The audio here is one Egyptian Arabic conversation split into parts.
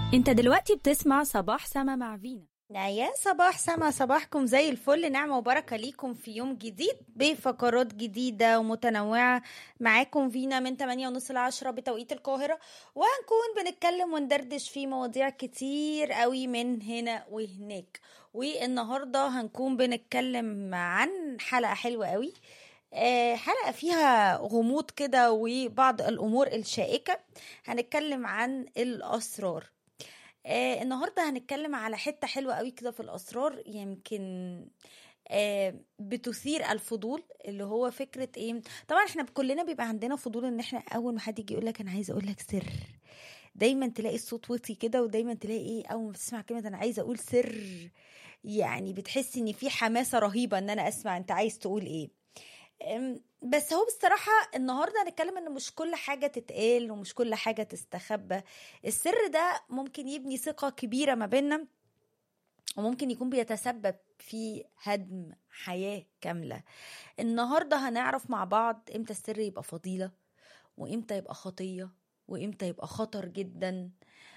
انت دلوقتي بتسمع صباح سما مع فينا يا صباح سما صباحكم زي الفل نعمة وبركة ليكم في يوم جديد بفقرات جديدة ومتنوعة معاكم فينا من 8 ونص ل 10 بتوقيت القاهرة وهنكون بنتكلم وندردش في مواضيع كتير قوي من هنا وهناك والنهاردة هنكون بنتكلم عن حلقة حلوة قوي آه، حلقة فيها غموض كده وبعض الأمور الشائكة هنتكلم عن الأسرار آه النهارده هنتكلم على حته حلوه قوي كده في الاسرار يمكن آه بتثير الفضول اللي هو فكره ايه طبعا احنا كلنا بيبقى عندنا فضول ان احنا اول ما حد يجي يقول لك انا عايزه اقول لك سر دايما تلاقي الصوت وطي كده ودايما تلاقي ايه اول ما بتسمع كلمه انا عايزه اقول سر يعني بتحس ان في حماسه رهيبه ان انا اسمع انت عايز تقول ايه أم، بس هو بصراحة النهاردة هنتكلم ان مش كل حاجة تتقال ومش كل حاجة تستخبى السر ده ممكن يبني ثقة كبيرة ما بيننا وممكن يكون بيتسبب في هدم حياة كاملة النهاردة هنعرف مع بعض امتى السر يبقى فضيلة وامتى يبقى خطية وامتى يبقى خطر جدا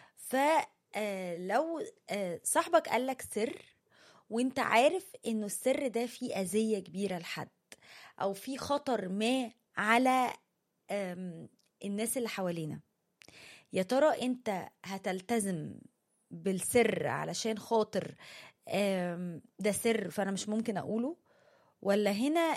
فلو صاحبك قالك سر وانت عارف انه السر ده فيه اذية كبيرة لحد او في خطر ما على أم، الناس اللي حوالينا يا ترى انت هتلتزم بالسر علشان خاطر أم، ده سر فانا مش ممكن اقوله ولا هنا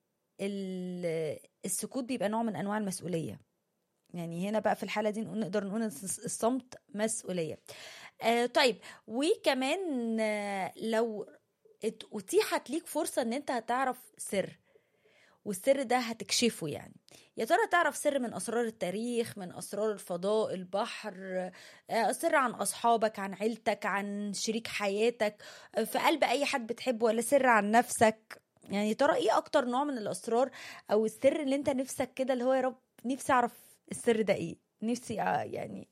ال- السكوت بيبقى نوع من انواع المسؤوليه يعني هنا بقى في الحاله دي نقول- نقدر نقول ان الصمت مسؤوليه آه طيب وكمان آه، لو ات- اتيحت ليك فرصه ان انت هتعرف سر والسر ده هتكشفه يعني يا ترى تعرف سر من اسرار التاريخ من اسرار الفضاء البحر آه، سر عن اصحابك عن عيلتك عن شريك حياتك آه، في قلب اي حد بتحبه ولا سر عن نفسك يعني يا ترى ايه اكتر نوع من الاسرار او السر اللي انت نفسك كده اللي هو يا رب نفسي اعرف السر ده ايه نفسي آه يعني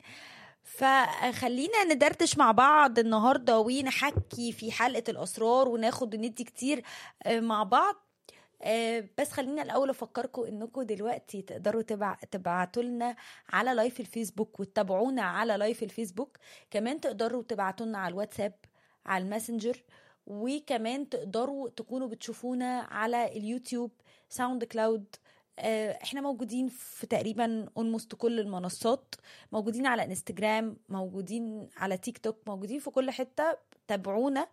فخلينا ندردش مع بعض النهارده ونحكي في حلقه الاسرار وناخد وندي كتير آه، مع بعض آه، بس خلينا الاول افكركم انكم دلوقتي تقدروا تبع... تبعتوا لنا على لايف الفيسبوك وتتابعونا على لايف الفيسبوك كمان تقدروا تبعتوا لنا على الواتساب على الماسنجر وكمان تقدروا تكونوا بتشوفونا على اليوتيوب ساوند كلاود آه، احنا موجودين في تقريبا اولموست كل المنصات موجودين على انستجرام موجودين على تيك توك موجودين في كل حتة تابعونا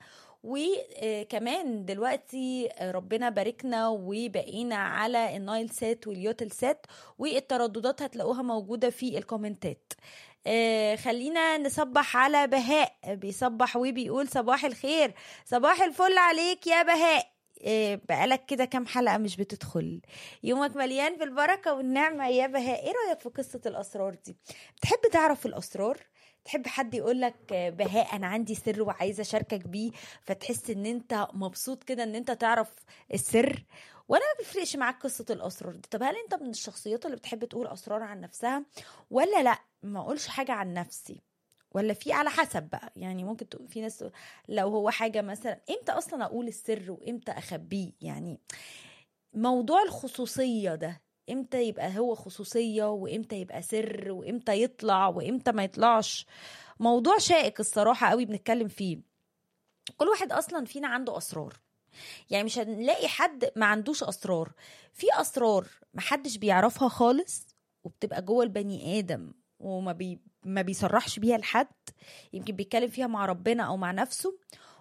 وكمان دلوقتي ربنا باركنا وبقينا على النايل سات واليوتل سات والترددات هتلاقوها موجودة في الكومنتات آه، خلينا نصبح على بهاء بيصبح وبيقول صباح الخير صباح الفل عليك يا بهاء آه، بقالك كده كام حلقة مش بتدخل يومك مليان بالبركة والنعمة يا بهاء ايه رأيك في قصة الأسرار دي بتحب تعرف الأسرار تحب حد يقول لك بهاء انا عندي سر وعايزه اشاركك بيه فتحس ان انت مبسوط كده ان انت تعرف السر وانا ما بيفرقش معاك قصه الاسرار دي طب هل انت من الشخصيات اللي بتحب تقول اسرار عن نفسها ولا لا ما اقولش حاجه عن نفسي ولا في على حسب بقى يعني ممكن تقول في ناس تقول لو هو حاجه مثلا امتى اصلا اقول السر وامتى اخبيه يعني موضوع الخصوصيه ده امتى يبقى هو خصوصيه وامتى يبقى سر وامتى يطلع وامتى ما يطلعش موضوع شائك الصراحه قوي بنتكلم فيه كل واحد اصلا فينا عنده اسرار يعني مش هنلاقي حد ما عندوش اسرار في اسرار محدش بيعرفها خالص وبتبقى جوه البني ادم وما بي ما بيصرحش بيها لحد يمكن بيتكلم فيها مع ربنا او مع نفسه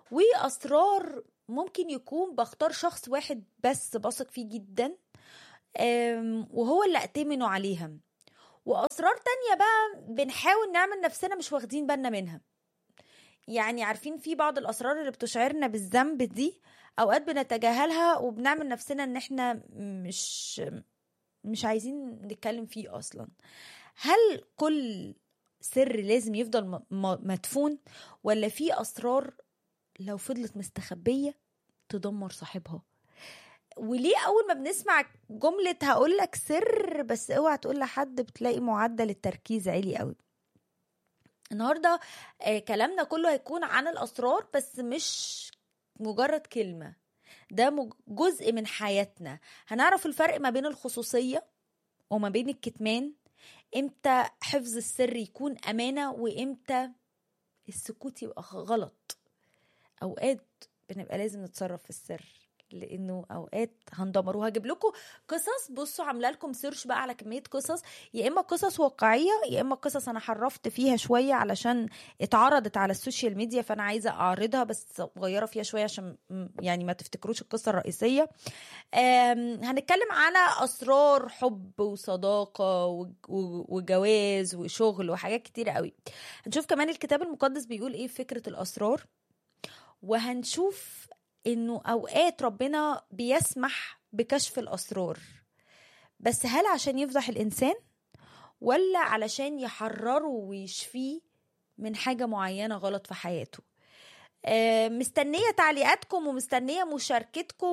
واسرار ممكن يكون بختار شخص واحد بس بثق فيه جدا أم، وهو اللي اتمنه عليها واسرار تانية بقى بنحاول نعمل نفسنا مش واخدين بالنا منها يعني عارفين في بعض الاسرار اللي بتشعرنا بالذنب دي اوقات بنتجاهلها وبنعمل نفسنا ان احنا مش مش عايزين نتكلم فيه اصلا هل كل سر لازم يفضل م- م- مدفون ولا في اسرار لو فضلت مستخبيه تدمر صاحبها وليه اول ما بنسمع جمله هقول لك سر بس اوعى تقول لحد بتلاقي معدل التركيز عالي قوي النهارده آه كلامنا كله هيكون عن الاسرار بس مش مجرد كلمه ده مج- جزء من حياتنا هنعرف الفرق ما بين الخصوصيه وما بين الكتمان امتى حفظ السر يكون امانه وامتى السكوت يبقى غلط اوقات بنبقى لازم نتصرف في السر لانه اوقات هندمر وهجيب لكم قصص بصوا عامله لكم سيرش بقى على كميه قصص يا اما قصص واقعيه يا اما قصص انا حرفت فيها شويه علشان اتعرضت على السوشيال ميديا فانا عايزه اعرضها بس مغيره فيها شويه عشان م- يعني ما تفتكروش القصه الرئيسيه آم، هنتكلم على اسرار حب وصداقه وج- و- وجواز وشغل وحاجات كتيره قوي هنشوف كمان الكتاب المقدس بيقول ايه في فكره الاسرار وهنشوف انه اوقات ربنا بيسمح بكشف الاسرار بس هل عشان يفضح الانسان ولا علشان يحرره ويشفيه من حاجه معينه غلط في حياته آه، مستنية تعليقاتكم ومستنية مشاركتكم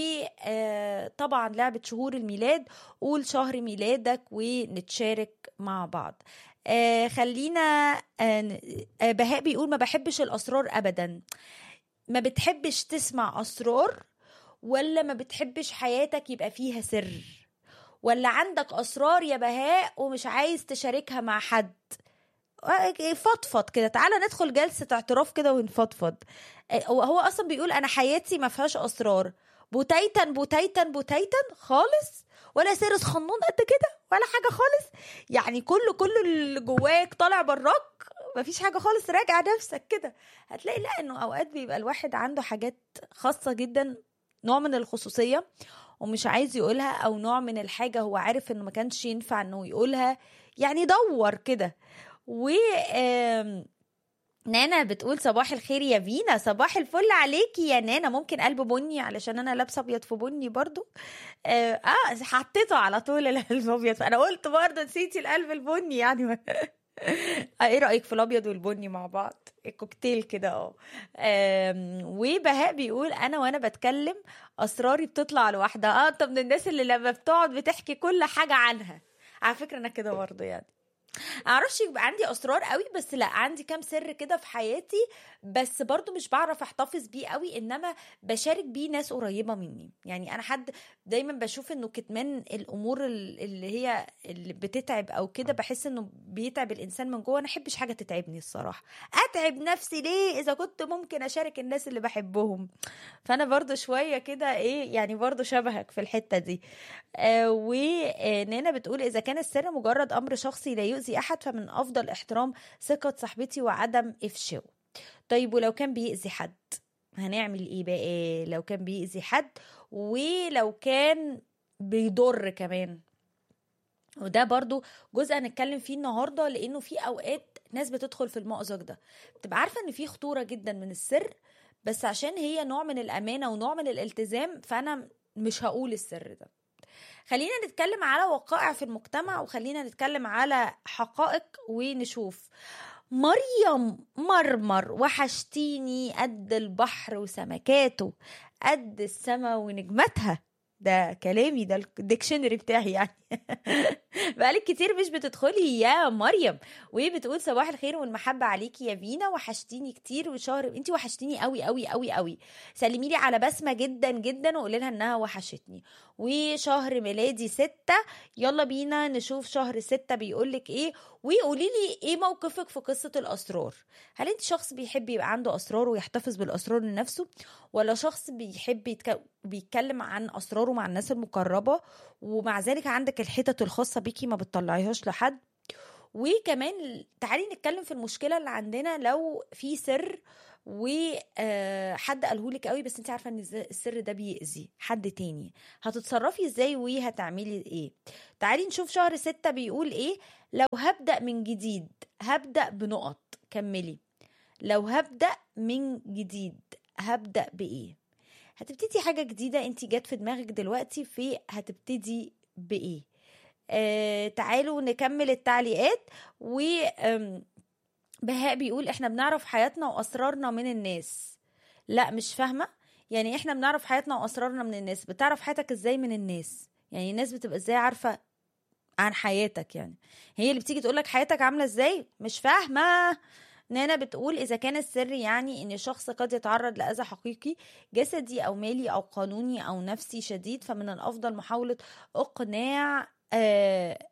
وطبعا لعبة شهور الميلاد قول شهر ميلادك ونتشارك مع بعض آه، خلينا آه، ن- آه، بهاء بيقول ما بحبش الأسرار أبدا ما بتحبش تسمع أسرار ولا ما بتحبش حياتك يبقى فيها سر ولا عندك أسرار يا بهاء ومش عايز تشاركها مع حد فضفض كده تعالى ندخل جلسة اعتراف كده ونفضفض هو هو اصلا بيقول انا حياتي ما فيهاش اسرار بوتيتا بوتيتا بوتيتا خالص ولا سيرس خنون قد كده ولا حاجه خالص يعني كله كله اللي جواك طالع براك مفيش حاجه خالص راجع نفسك كده هتلاقي لا انه اوقات بيبقى الواحد عنده حاجات خاصه جدا نوع من الخصوصيه ومش عايز يقولها او نوع من الحاجه هو عارف انه ما كانش ينفع انه يقولها يعني دور كده و آم، نانا بتقول صباح الخير يا فينا صباح الفل عليكي يا نانا ممكن قلب بني علشان انا لابسه ابيض في بني برضو اه, آه حطيته على طول القلب ابيض انا قلت برضو نسيتي القلب البني يعني آه، ايه رايك في الابيض والبني مع بعض الكوكتيل كده اه آم، وبهاء بيقول انا وانا بتكلم اسراري بتطلع لوحدها اه انت من الناس اللي لما بتقعد بتحكي كل حاجه عنها على فكره انا كده برضه يعني معرفش يبقى عندي اسرار قوي بس لا عندي كام سر كده في حياتي بس برضو مش بعرف احتفظ بيه قوي انما بشارك بيه ناس قريبه مني يعني انا حد دايما بشوف انه كتمان الامور ال- اللي هي اللي بتتعب او كده بحس انه بيتعب الانسان من جوه انا احبش حاجه تتعبني الصراحه اتعب نفسي ليه اذا كنت ممكن اشارك الناس اللي بحبهم فانا برضو شويه كده ايه يعني برضو شبهك في الحته دي آه ونانا بتقول اذا كان السر مجرد امر شخصي لا يؤذي احد فمن افضل احترام ثقه صاحبتي وعدم افشاء طيب ولو كان بيأذي حد هنعمل ايه بقى لو كان بيأذي حد ولو كان بيضر كمان وده برضو جزء هنتكلم فيه النهارده لانه في اوقات ناس بتدخل في المأزق ده بتبقى عارفه ان في خطوره جدا من السر بس عشان هي نوع من الامانه ونوع من الالتزام فانا مش هقول السر ده خلينا نتكلم على وقائع في المجتمع وخلينا نتكلم على حقائق ونشوف مريم مرمر وحشتيني قد البحر وسمكاته قد السما ونجمتها ده كلامي ده الديكشنري بتاعي يعني بقالك كتير مش بتدخلي يا مريم وبتقول صباح الخير والمحبة عليكي يا فينا وحشتيني كتير وشهر انتي وحشتيني قوي قوي قوي قوي سلمي لي على بسمة جدا جدا وقولي لها انها وحشتني وشهر ميلادي ستة يلا بينا نشوف شهر ستة بيقولك ايه وقولي لي ايه موقفك في قصة الاسرار هل انت شخص بيحب يبقى عنده اسرار ويحتفظ بالاسرار لنفسه ولا شخص بيحب يتك... بيتكلم عن اسراره مع الناس المقربة ومع ذلك عندك الحتت الخاصة بيكي ما بتطلعيهاش لحد وكمان تعالي نتكلم في المشكلة اللي عندنا لو في سر وحد قالهولك قوي بس انت عارفه ان الز- السر ده بيأذي حد تاني هتتصرفي ازاي وهتعملي ايه تعالي نشوف شهر ستة بيقول ايه لو هبدأ من جديد هبدأ بنقط كملي لو هبدأ من جديد هبدأ بإيه هتبتدي حاجة جديدة انت جت في دماغك دلوقتي في هتبتدي بإيه آه تعالوا نكمل التعليقات و آم، بهاء بيقول احنا بنعرف حياتنا واسرارنا من الناس لا مش فاهمه يعني احنا بنعرف حياتنا واسرارنا من الناس بتعرف حياتك ازاي من الناس يعني الناس بتبقى ازاي عارفه عن حياتك يعني هي اللي بتيجي تقولك حياتك عامله ازاي مش فاهمه نانا بتقول إذا كان السر يعني إن الشخص قد يتعرض لأذى حقيقي جسدي أو مالي أو قانوني أو نفسي شديد فمن الأفضل محاولة إقناع آه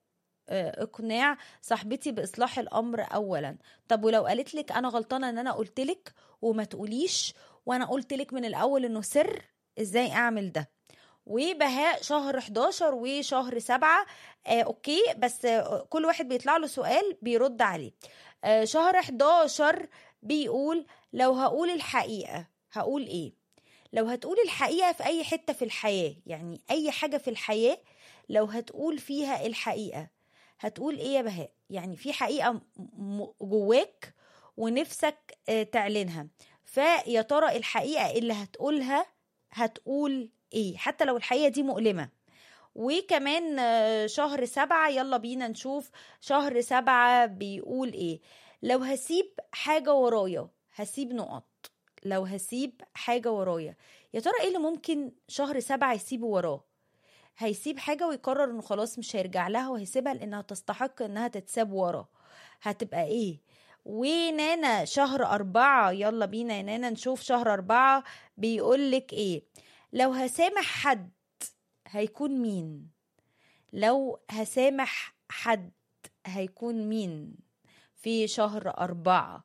آه، اقناع صاحبتي باصلاح الامر اولا طب ولو قالت لك انا غلطانه ان انا قلت لك وما تقوليش وانا قلت لك من الاول انه سر ازاي اعمل ده وبهاء شهر 11 وشهر 7 آه اوكي بس آه كل واحد بيطلع له سؤال بيرد عليه آه شهر 11 بيقول لو هقول الحقيقة هقول ايه لو هتقول الحقيقة في اي حتة في الحياة يعني اي حاجة في الحياة لو هتقول فيها الحقيقة هتقول ايه يا بهاء يعني في حقيقة م- م- جواك ونفسك آه، تعلنها فيا ترى الحقيقة اللي هتقولها هتقول ايه حتى لو الحقيقة دي مؤلمة وكمان آه، شهر سبعة يلا بينا نشوف شهر سبعة بيقول ايه لو هسيب حاجة ورايا هسيب نقط لو هسيب حاجة ورايا يا ترى ايه اللي ممكن شهر سبعة يسيبه وراه هيسيب حاجة ويقرر انه خلاص مش هيرجع لها وهيسيبها لانها تستحق انها تتساب ورا هتبقى ايه ونانا شهر أربعة يلا بينا يا نانا نشوف شهر أربعة بيقولك ايه لو هسامح حد هيكون مين لو هسامح حد هيكون مين في شهر أربعة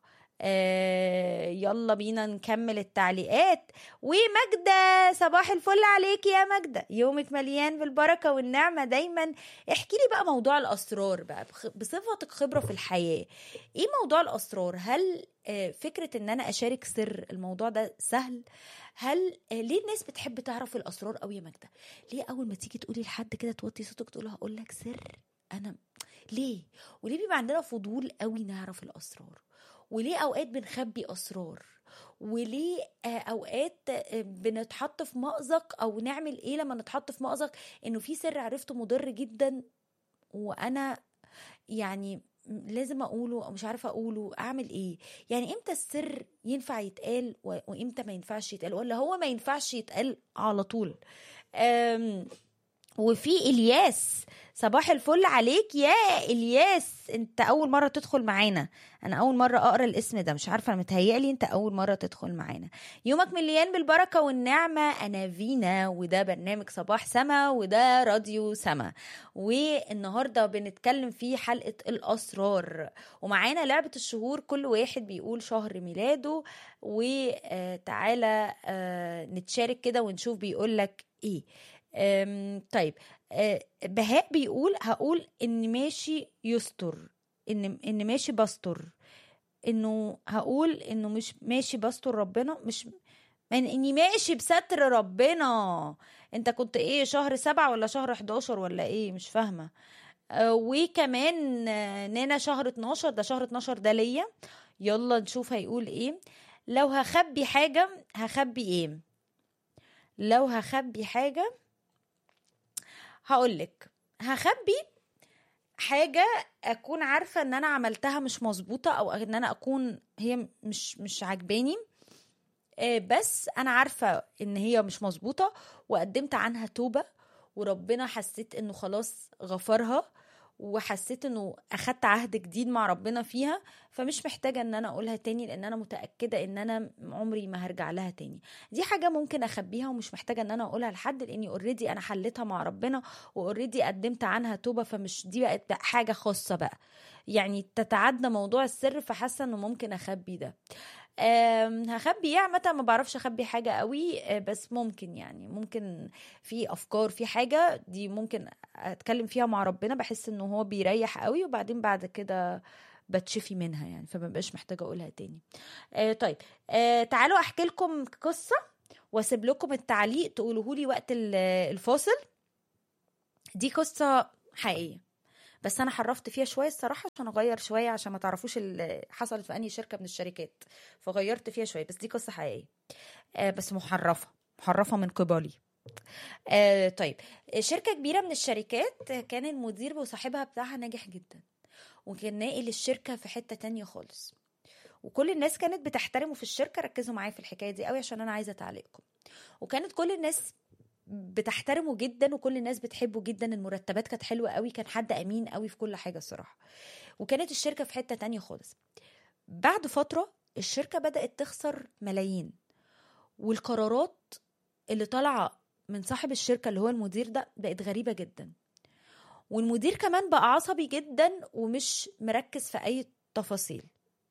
آه يلا بينا نكمل التعليقات وماجدة صباح الفل عليك يا ماجدة يومك مليان بالبركة والنعمة دايما احكي لي بقى موضوع الأسرار بقى بخ- بصفتك خبرة في الحياة ايه موضوع الأسرار هل آه فكرة ان انا اشارك سر الموضوع ده سهل هل آه ليه الناس بتحب تعرف الأسرار قوي يا ماجدة ليه أول ما تيجي تقولي لحد كده توطي صوتك تقول هقول لك سر أنا ليه وليه بيبقى عندنا فضول قوي نعرف الأسرار وليه اوقات بنخبي اسرار وليه آه، اوقات آه، بنتحط في مأزق او نعمل ايه لما نتحط في مأزق انه في سر عرفته مضر جدا وانا يعني لازم اقوله او مش عارفه اقوله اعمل ايه يعني امتى السر ينفع يتقال و- وامتى ما ينفعش يتقال ولا هو ما ينفعش يتقال على طول أم وفي الياس صباح الفل عليك يا الياس انت اول مره تدخل معانا انا اول مره اقرا الاسم ده مش عارفه انا متهيألي انت اول مره تدخل معانا يومك مليان بالبركه والنعمه انا فينا وده برنامج صباح سما وده راديو سما والنهارده بنتكلم في حلقه الاسرار ومعانا لعبه الشهور كل واحد بيقول شهر ميلاده وتعالى نتشارك كده ونشوف بيقول لك ايه أم، طيب أه، بهاء بيقول هقول ان ماشي يستر ان ان ماشي بستر انه هقول انه مش ماشي بستر ربنا مش من اني ماشي بستر ربنا انت كنت ايه شهر سبعة ولا شهر 11 ولا ايه مش فاهمة أه، وكمان آه، نانا شهر 12 ده شهر 12 ده ليا يلا نشوف هيقول ايه لو هخبي حاجة هخبي ايه لو هخبي حاجة هقولك هخبي حاجة أكون عارفة إن أنا عملتها مش مظبوطة أو إن أنا أكون هي مش مش عجباني آه، بس أنا عارفة إن هي مش مظبوطة وقدمت عنها توبة وربنا حسيت إنه خلاص غفرها وحسيت انه اخدت عهد جديد مع ربنا فيها فمش محتاجه ان انا اقولها تاني لان انا متاكده ان انا عمري ما هرجع لها تاني دي حاجه ممكن اخبيها ومش محتاجه ان انا اقولها لحد لاني اوريدي انا حليتها مع ربنا واوريدي قدمت عنها توبه فمش دي بقت بقى حاجه خاصه بقى يعني تتعدى موضوع السر فحاسه انه ممكن اخبي ده أم، هخبي ايه عامه ما بعرفش اخبي حاجه قوي أه، بس ممكن يعني ممكن في افكار في حاجه دي ممكن اتكلم فيها مع ربنا بحس انه هو بيريح قوي وبعدين بعد كده بتشفي منها يعني فما بقاش محتاجه اقولها تاني آه طيب آه تعالوا احكي لكم قصه واسيب لكم التعليق تقولوه لي وقت ال- الفاصل دي قصه حقيقيه بس انا حرفت فيها شويه الصراحه عشان اغير شويه عشان ما تعرفوش اللي حصلت في انهي شركه من الشركات فغيرت فيها شويه بس دي قصه حقيقيه آه بس محرفه محرفه من قبلي آه طيب شركه كبيره من الشركات كان المدير وصاحبها بتاعها ناجح جدا وكان ناقل الشركه في حته تانية خالص وكل الناس كانت بتحترمه في الشركه ركزوا معايا في الحكايه دي قوي عشان انا عايزه تعليقكم وكانت كل الناس بتحترمه جدا وكل الناس بتحبه جدا المرتبات كانت حلوه قوي كان حد امين قوي في كل حاجه الصراحه وكانت الشركه في حته تانية خالص بعد فتره الشركه بدات تخسر ملايين والقرارات اللي طالعه من صاحب الشركه اللي هو المدير ده بقت غريبه جدا والمدير كمان بقى عصبي جدا ومش مركز في اي تفاصيل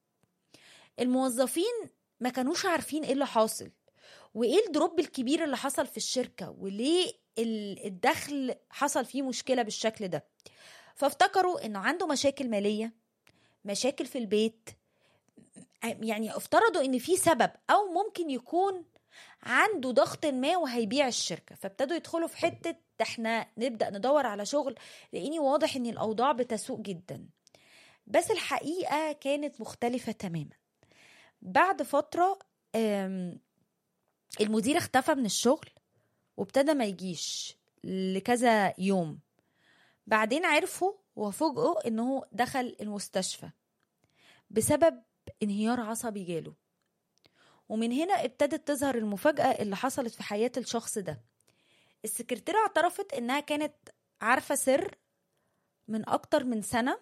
الموظفين ما كانوش عارفين ايه اللي حاصل وايه الدروب الكبير اللي حصل في الشركه وليه ال- الدخل حصل فيه مشكله بالشكل ده فافتكروا انه عنده مشاكل ماليه مشاكل في البيت يعني افترضوا ان في سبب او ممكن يكون عنده ضغط ما وهيبيع الشركه فابتدوا يدخلوا في حته ده احنا نبدا ندور على شغل لاني واضح ان الاوضاع بتسوء جدا بس الحقيقه كانت مختلفه تماما بعد فتره آم، المدير اختفى من الشغل وابتدى ما يجيش لكذا يوم بعدين عرفوا وفوجئوا انه دخل المستشفى بسبب انهيار عصبي جاله ومن هنا ابتدت تظهر المفاجأة اللي حصلت في حياة الشخص ده السكرتيرة اعترفت انها كانت عارفة سر من اكتر من سنة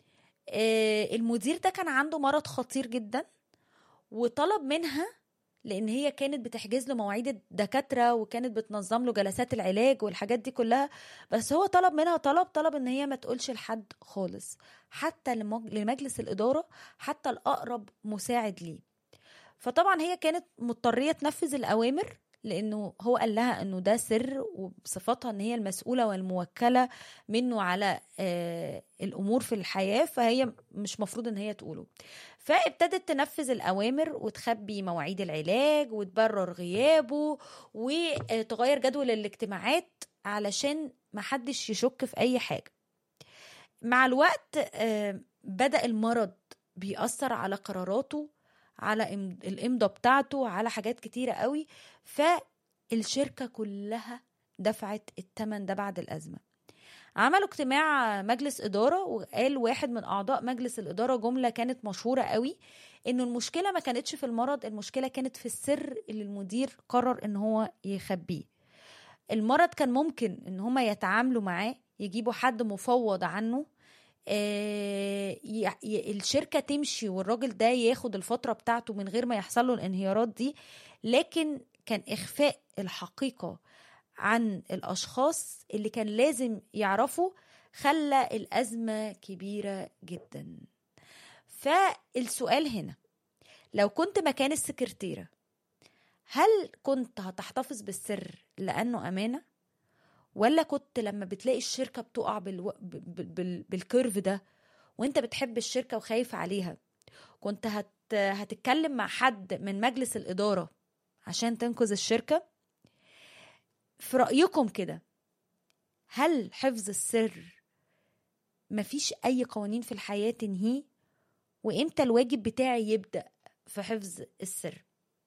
آه، المدير ده كان عنده مرض خطير جدا وطلب منها لان هي كانت بتحجز له مواعيد الدكاتره وكانت بتنظم له جلسات العلاج والحاجات دي كلها بس هو طلب منها طلب طلب ان هي ما تقولش لحد خالص حتى لمج- لمجلس الاداره حتى الاقرب مساعد ليه فطبعا هي كانت مضطريه تنفذ الاوامر لانه هو قال لها انه ده سر وبصفتها ان هي المسؤوله والموكله منه على آه الامور في الحياه فهي مش مفروض ان هي تقوله فابتدت تنفذ الأوامر وتخبي مواعيد العلاج وتبرر غيابه وتغير جدول الاجتماعات علشان محدش يشك في أي حاجة مع الوقت آه، بدأ المرض بيأثر على قراراته على إم- الإمضة بتاعته على حاجات كتيرة قوي فالشركة كلها دفعت الثمن ده بعد الأزمة عملوا اجتماع مجلس إدارة وقال واحد من أعضاء مجلس الإدارة جملة كانت مشهورة قوي إنه المشكلة ما كانتش في المرض المشكلة كانت في السر اللي المدير قرر إن هو يخبيه المرض كان ممكن إن هما يتعاملوا معاه يجيبوا حد مفوض عنه آه، ي- ي- الشركة تمشي والراجل ده ياخد الفترة بتاعته من غير ما يحصل له الانهيارات دي لكن كان إخفاء الحقيقة عن الأشخاص اللي كان لازم يعرفوا خلى الأزمة كبيرة جدا فالسؤال هنا لو كنت مكان السكرتيرة هل كنت هتحتفظ بالسر لأنه أمانة ولا كنت لما بتلاقي الشركة بتقع بالو... بال... بال... بالكيرف ده وانت بتحب الشركة وخايف عليها كنت هت... هتتكلم مع حد من مجلس الإدارة عشان تنقذ الشركة في رأيكم كده هل حفظ السر مفيش أي قوانين في الحياة تنهيه وإمتى الواجب بتاعي يبدأ في حفظ السر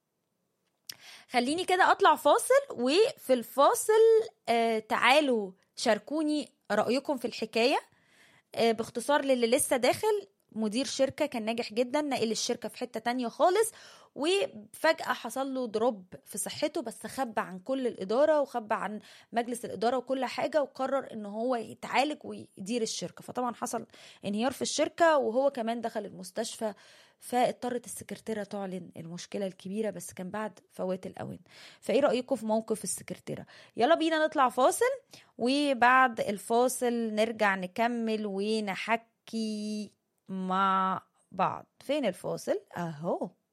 خليني كده أطلع فاصل وفي الفاصل آه تعالوا شاركوني رأيكم في الحكاية آه باختصار للي لسه داخل مدير شركة كان ناجح جدا نقل الشركة في حتة تانية خالص وفجأة حصل له دروب في صحته بس خبى عن كل الإدارة وخبى عن مجلس الإدارة وكل حاجة وقرر إن هو يتعالج ويدير الشركة فطبعا حصل انهيار في الشركة وهو كمان دخل المستشفى فاضطرت السكرتيرة تعلن المشكلة الكبيرة بس كان بعد فوات الأوان فإيه رأيكم في موقف السكرتيرة يلا بينا نطلع فاصل وبعد الفاصل نرجع نكمل ونحكي مع بعض فين الفاصل اهو